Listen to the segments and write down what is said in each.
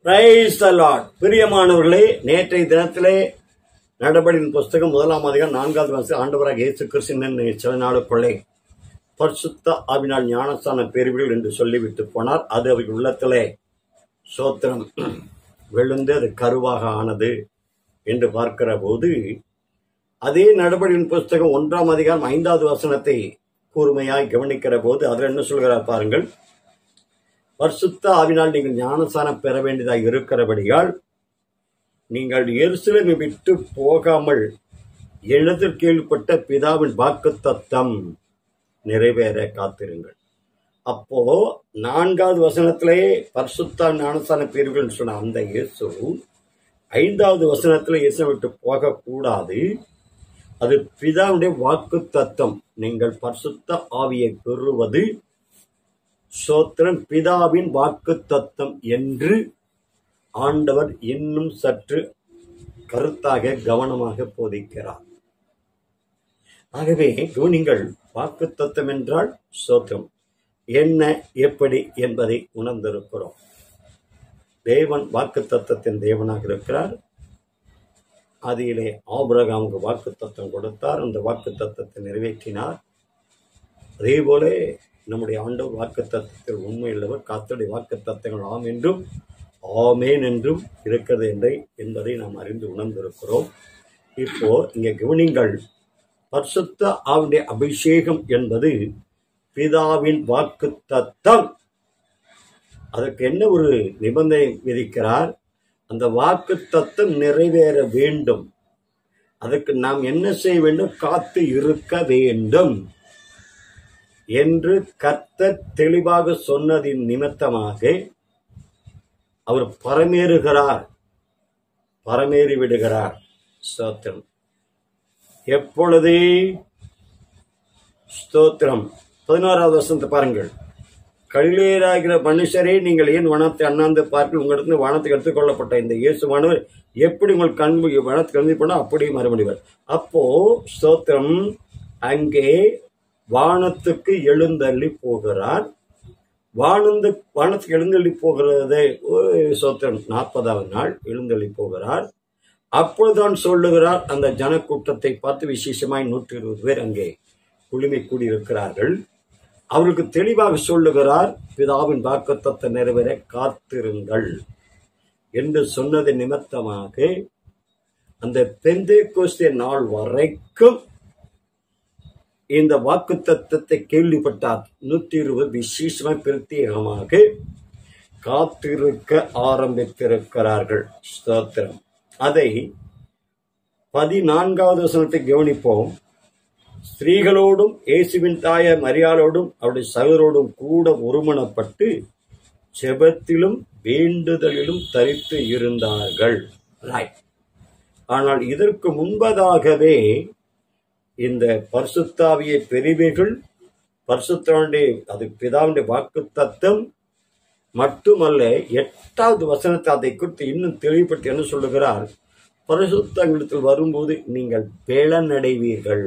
Praise the Lord பிரியமானவர்களே நேற்றைய தினத்திலே நடபடியின் புஸ்தகம் முதலாம் அதிகாரம் நான்காவது வருஷம் ஆண்டவராக இயேசு கிறிஸ்தின் சில நாளுக்குள்ளே பரிசுத்த ஆவினால் ஞானஸ்தான பெறுவீர்கள் என்று சொல்லிவிட்டு போனார் அது அவர்கள் உள்ளத்திலே சோத்திரம் விழுந்து அது கருவாக ஆனது என்று பார்க்கிற போது அதே நடபடியின் புஸ்தகம் ஒன்றாம் அதிகாரம் ஐந்தாவது வசனத்தை கூர்மையாய் கவனிக்கிற போது அதில் என்ன சொல்கிறார் பாருங்கள் பரிசுத்த ஆவினால் நீங்கள் ஞானஸ்தானம் பெற வேண்டியதாக இருக்கிறபடியால் நீங்கள் எருசலேமை விட்டு போகாமல் எழுதில் கேள்விப்பட்ட பிதாவின் வாக்கு தத்தம் நிறைவேற காத்திருங்கள் அப்போ நான்காவது வசனத்திலே பரிசுத்த ஞானஸ்தான பிரிவுகள் சொன்ன அந்த இயேசு ஐந்தாவது வசனத்துல இயேசு விட்டு போகக்கூடாது அது பிதாவுடைய வாக்கு தத்தம் நீங்கள் பரிசுத்த ஆவியை பெறுவது சோத்திரம் பிதாவின் வாக்கு தத்தம் என்று ஆண்டவர் இன்னும் சற்று கருத்தாக கவனமாக போதிக்கிறார் ஆகவே கவனிங்கள் வாக்கு தத்தம் என்றால் சோத்திரம் என்ன எப்படி என்பதை உணர்ந்திருக்கிறோம் தேவன் வாக்கு தத்தத்தின் தேவனாக இருக்கிறார் அதிலே ஆபிரகாமுக்கு வாக்கு தத்தம் கொடுத்தார் அந்த வாக்கு தத்தத்தை நிறைவேற்றினார் அதே போல நம்முடைய ஆண்டவர் வாக்கு தத்தத்தில் உண்மையுள்ளவர் காத்தோடைய வாக்கு தத்தங்கள் ஆம் என்றும் ஆமேன் என்றும் இருக்கிறது என்றை என்பதை நாம் அறிந்து உணர்ந்திருக்கிறோம் இப்போ இங்க கவனிங்கள் பரிசுத்த ஆவுடைய அபிஷேகம் என்பது பிதாவின் வாக்கு தத்தம் அதற்கு என்ன ஒரு நிபந்தனை விதிக்கிறார் அந்த வாக்கு தத்தம் நிறைவேற வேண்டும் அதற்கு நாம் என்ன செய்ய வேண்டும் காத்து இருக்க வேண்டும் என்று கர்த்தர் தெளிவாக சொன்னதின் நிமித்தமாக அவர் பரமேறுகிறார் பரமேறி விடுகிறார் ஸ்தோத்திரம் எப்பொழுது ஸ்தோத்திரம் பதினோராவது வசனத்தை பாருங்கள் கலிலேயராகிற மனுஷரே நீங்கள் ஏன் வனத்தை அண்ணாந்து பார்த்து உங்களிடத்துல வனத்துக்கு எடுத்துக்கொள்ளப்பட்ட இந்த இயேசுவானவர் எப்படி உங்கள் கண் வனத்துக்கு எழுதி போனா அப்படியே மறுபடிவர் அப்போ ஸ்தோத்திரம் அங்கே வானத்துக்கு எழுந்தள்ளி போகிறார் வானந்து வானத்துக்கு எழுந்தள்ளி போகிறதே சோத்திரம் நாற்பதாவது நாள் எழுந்தள்ளி போகிறார் அப்பொழுதுதான் சொல்லுகிறார் அந்த ஜனக்கூட்டத்தை பார்த்து விசேஷமாய் நூற்றி இருபது பேர் அங்கே குழுமி கூடியிருக்கிறார்கள் அவருக்கு தெளிவாக சொல்லுகிறார் பிதாவின் வாக்குத்தத்தை நிறைவேற காத்திருங்கள் என்று சொன்னது நிமித்தமாக அந்த பெந்தே கோஸ்தே நாள் வரைக்கும் இந்த வாக்கு தத்துவத்தை கேள்விப்பட்டார் நூத்தி இருபது விசேஷமாக பிரத்யேகமாக காத்திருக்க ஆரம்பித்திருக்கிறார்கள் ஸ்தோத்திரம் அதை பதினான்காவது வசனத்தை கவனிப்போம் ஸ்திரீகளோடும் இயேசுவின் தாய மரியாளோடும் அவருடைய சகரோடும் கூட ஒருமனப்பட்டு செபத்திலும் வேண்டுதலிலும் தரித்து இருந்தார்கள் ஆனால் இதற்கு முன்பதாகவே இந்த பரிசுத்தாவியை பெரிவைகள் பரிசுத்தாண்டே அது பிதாவுடைய வாக்கு தத்தம் மட்டுமல்ல எட்டாவது வசனத்தை அதை குறித்து இன்னும் தெளிவுபட்டு என்ன சொல்லுகிறார் பரிசுத்தங்களிடத்தில் வரும்போது நீங்கள் பேளனடைவீர்கள்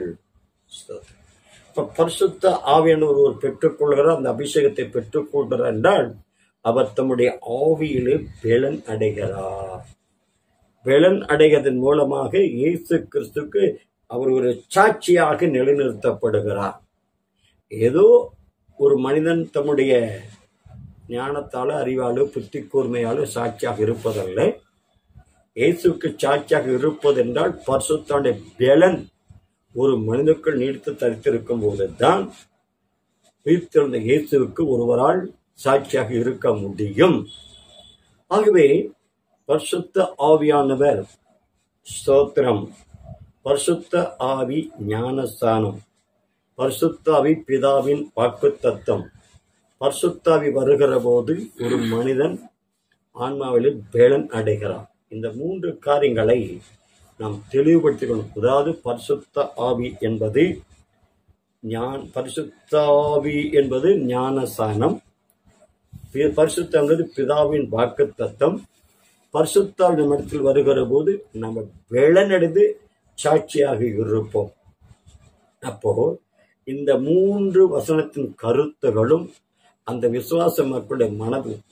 இப்ப பரிசுத்த ஆவியான ஒரு பெற்றுக்கொள்கிறார் அந்த அபிஷேகத்தை பெற்றுக்கொள்கிறார் என்றால் அவர் தம்முடைய ஆவியிலே பெலன் அடைகிறார் பெலன் அடைவதன் மூலமாக இயேசு கிறிஸ்துக்கு அவர் ஒரு சாட்சியாக நிலைநிறுத்தப்படுகிறார் ஏதோ ஒரு மனிதன் தம்முடைய ஞானத்தால அறிவாலோ புத்தி கூர்மையாலோ சாட்சியாக இருப்பதல்ல இயேசுக்கு சாட்சியாக இருப்பதென்றால் பரிசுத்தாண்ட பெலன் ஒரு மனிதக்குள் நீடித்து தரித்திருக்கும் போதுதான் உயிர்த்தெழுந்த இயேசுவுக்கு ஒருவரால் சாட்சியாக இருக்க முடியும் ஆகவே பரிசுத்த ஆவியானவர் ஸ்தோத்திரம் பரிசுத்த ஆவி ஞானஸ்தானம் பரிசுத்தாவி பிதாவின் வாக்கு தத்தம் பரிசுத்தாவி வருகிற போது ஒரு மனிதன் ஆன்மாவிலே பேலன் அடைகிறான் இந்த மூன்று காரியங்களை நாம் தெளிவுபடுத்திக்கணும் அதாவது பரிசுத்த ஆவி என்பது ஞான் பரிசுத்தாவி என்பது ஞானசானம் பரிசுத்தங்கிறது பிதாவின் வாக்கு தத்தம் பரிசுத்தாவி நம்ம இடத்தில் வருகிற போது நம்ம வெள்ளனடைந்து சாட்சியாக இருப்போம் அப்போ இந்த மூன்று வசனத்தின் கருத்துகளும் அந்த விசுவாச மக்களுடைய மனதுக்குள்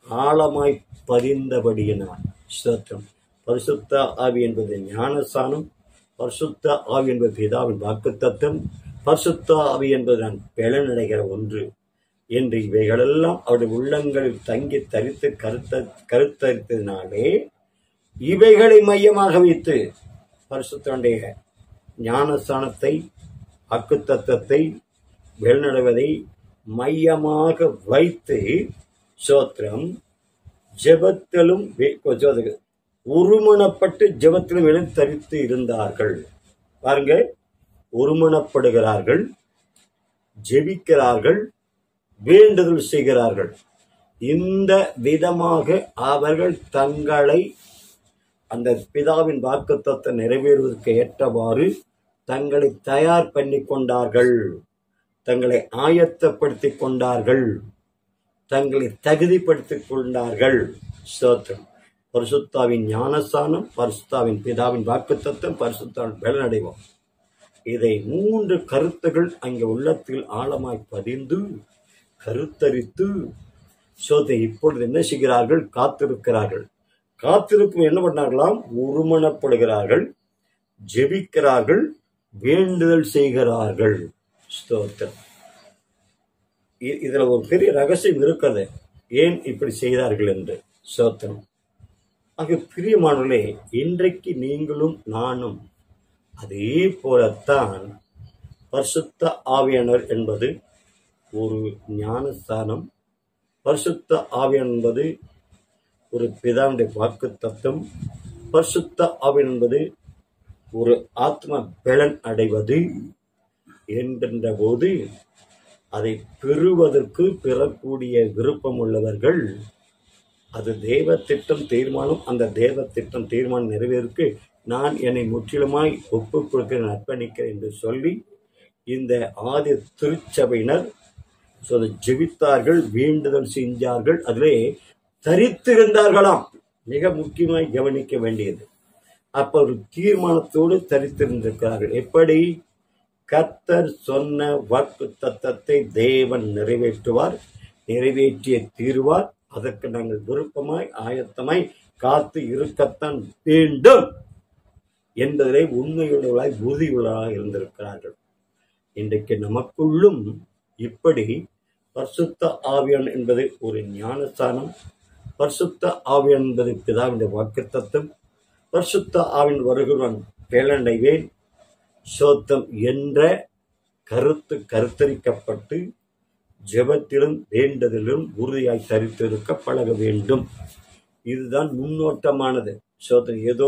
ஆழமாய் பதிந்தபடியினார் ஸ்தோத்திரம் பரிசுத்த ஆவி என்பது ஞானஸ்தானம் பரிசுத்த ஆவி என்பது பிதாவின் வாக்குத்தத்தம் பரிசுத்த ஆவி என்பது நான் பலனடைகிற ஒன்று என்று இவைகளெல்லாம் அவருடைய உள்ளங்களில் தங்கி தரித்து கருத்த கருத்தரித்ததினாலே இவைகளை மையமாக வைத்து பரிசுத்தனுடைய ஞானஸ்தானத்தை அக்குத்தத்தத்தை வெளிநடுவதை மையமாக வைத்து சோத்திரம் ஜெபத்திலும் வே- கொஞ்சம் உருமணப்பட்டு ஜெபத்திலும் எழுத்தரித்து இருந்தார்கள் பாருங்க ஒருமணப்படுகிறார்கள் ஜெபிக்கிறார்கள் வேண்டுதல் செய்கிறார்கள் இந்த விதமாக அவர்கள் தங்களை அந்த பிதாவின் வாக்குத்தத்தை நிறைவேறுவதற்கு ஏற்றவாறு தங்களை தயார் பண்ணி கொண்டார்கள் தங்களை ஆயத்தப்படுத்திக் கொண்டார்கள் தங்களை தகுதிப்படுத்திக் கொண்டார்கள் ஸ்தோத்திரம் பரிசுத்தாவின் ஞானஸ்தானம் பரிசுத்தாவின் பிதாவின் வாக்குத்தத்தம் பரிசுத்தாவின் பலனடைவோம் இதை மூன்று கருத்துகள் அங்கே உள்ளத்தில் ஆழமாய் பதிந்து கருத்தரித்து சோத்தை இப்பொழுது என்ன செய்கிறார்கள் காத்திருக்கிறார்கள் காத்திருப்பு என்ன பண்ணார்களாம் உருமணப்படுகிறார்கள் ஜெபிக்கிறார்கள் வேண்டுதல் செய்கிறார்கள் ஸ்தோத்திரம் இ- இதுல ஒரு பெரிய ரகசியம் இருக்கிறது ஏன் இப்படி செய்தார்கள் என்று ஸ்தோத்திரம் ஆக பிரியமானவர்களே இன்றைக்கு நீங்களும் நானும் அதே போலத்தான் பரிசுத்த ஆவியானவர் என்பது ஒரு ஞானஸ்தானம் பரிசுத்த ஆவியான் என்பது ஒரு பிதாவுடைய வாக்கு தத்துவம் பரிசுத்த ஆவியான் என்பது ஒரு ஆத்ம பலன் அடைவது என்கின்ற போது அதை பெறுவதற்கு பெறக்கூடிய விருப்பம் உள்ளவர்கள் அது தேவ திட்டம் தீர்மானம் அந்த தேவ திட்டம் தீர்மானம் நிறைவேறுக்கு நான் என்னை முற்றிலுமாய் ஒப்புக் கொடுக்கிறேன் அர்ப்பணிக்கிறேன் என்று சொல்லி இந்த ஆதி திருச்சபையினர் so அதை ஜெபித்தார்கள் வேண்டுதல் செஞ்சார்கள் அதிலே தரித்திருந்தார்களாம் மிக முக்கியமாய் கவனிக்க வேண்டியது அப்ப ஒரு தீர்மானத்தோடு தரித்திருந்திருக்கிறார்கள் எப்படி கர்த்தர் சொன்ன வாக்கு தத்தத்தை தேவன் நிறைவேற்றுவார் நிறைவேற்றிய தீர்வார் அதற்கு நாங்கள் விருப்பமாய் ஆயத்தமாய் காத்து இருக்கத்தான் வேண்டும் என்பதிலே உண்மையுள்ளவர்களாய் உறுதியுள்ளவர்களாக இருந்திருக்கிறார்கள் இன்றைக்கு நமக்குள்ளும் இப்படி பரிசுத்த ஆவியான் என்பது ஒரு ஞானஸ்தானம் பரிசுத்த ஆவியான் என்பது பிதாவின் வாக்குத்தத்தம் பரிசுத்த ஆவின் வருகிறவன் பேலண்டைவேன் சோத்தம் என்ற கருத்து கருத்தரிக்கப்பட்டு ஜெபத்திலும் வேண்டதிலும் உறுதியாய் தரித்திருக்க பழக வேண்டும் இதுதான் முன்னோட்டமானது சோதனை ஏதோ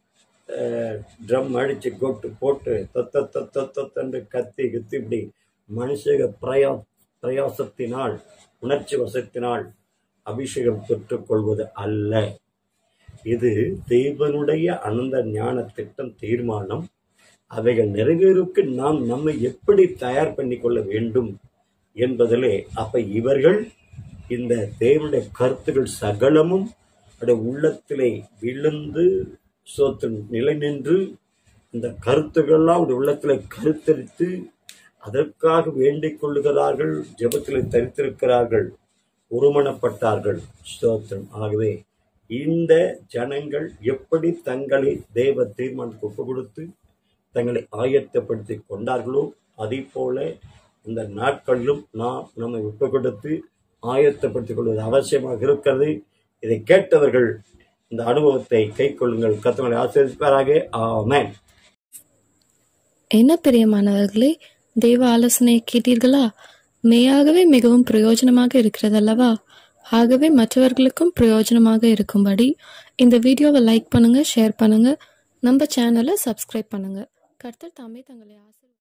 ட்ரம் அடிச்சு கொட்டு போட்டு தத்த தத்த தத்தன்று கத்தி கித்தி இப்படி மனுஷக பிரயா பிரயாசத்தினால் உணர்ச்சி வசத்தினால் அபிஷேகம் பெற்றுக்கொள்வது அல்ல இது தேவனுடைய அனந்த ஞான திட்டம் தீர்மானம் அவைகள் நிறைவேறுக்கு நாம் நம்மை எப்படி தயார் பண்ணிக்கொள்ள வேண்டும் என்பதிலே அப்ப இவர்கள் இந்த தேவனுடைய கருத்துக்கள் சகலமும் அவருடைய உள்ளத்திலே விழுந்து சோத்தில் நிலை நின்று இந்த கருத்துக்கள்லாம் அவருடைய உள்ளத்திலே கருத்தரித்து அதற்காக வேண்டிக் கொள்ளுகிறார்கள் ஜெபத்திலே தரித்திருக்கிறார்கள் ஒருமனப்பட்டார்கள் ஸ்தோத்திரம் ஆகவே இந்த ஜனங்கள் எப்படி தங்களை தேவ தீர்மானத்துக்கு ஒப்பு கொடுத்து தங்களை ஆயத்தப்படுத்தி கொண்டார்களோ அதே போல இந்த நாட்களிலும் நாம் நம்மை ஒப்பு கொடுத்து ஆயத்தப்படுத்திக் கொள்வது அவசியமாக இருக்கிறது இதை கேட்டவர்கள் இந்த அனுபவத்தை கை கொள்ளுங்கள் கத்தவங்களை ஆசிரியப்பாராக ஆமென் என்ன பிரியமானவர்களே தேவ ஆலோசனையை கேட்டீர்களா மெய்யாகவே மிகவும் பிரயோஜனமாக இருக்கிறதல்லவா ஆகவே மற்றவர்களுக்கும் பிரயோஜனமாக இருக்கும்படி இந்த வீடியோவை லைக் பண்ணுங்க ஷேர் பண்ணுங்க நம்ம சேனலை சப்ஸ்கிரைப் பண்ணுங்க கர்த்தர் தாமே தங்களை ஆசீர்வதிப்பார்.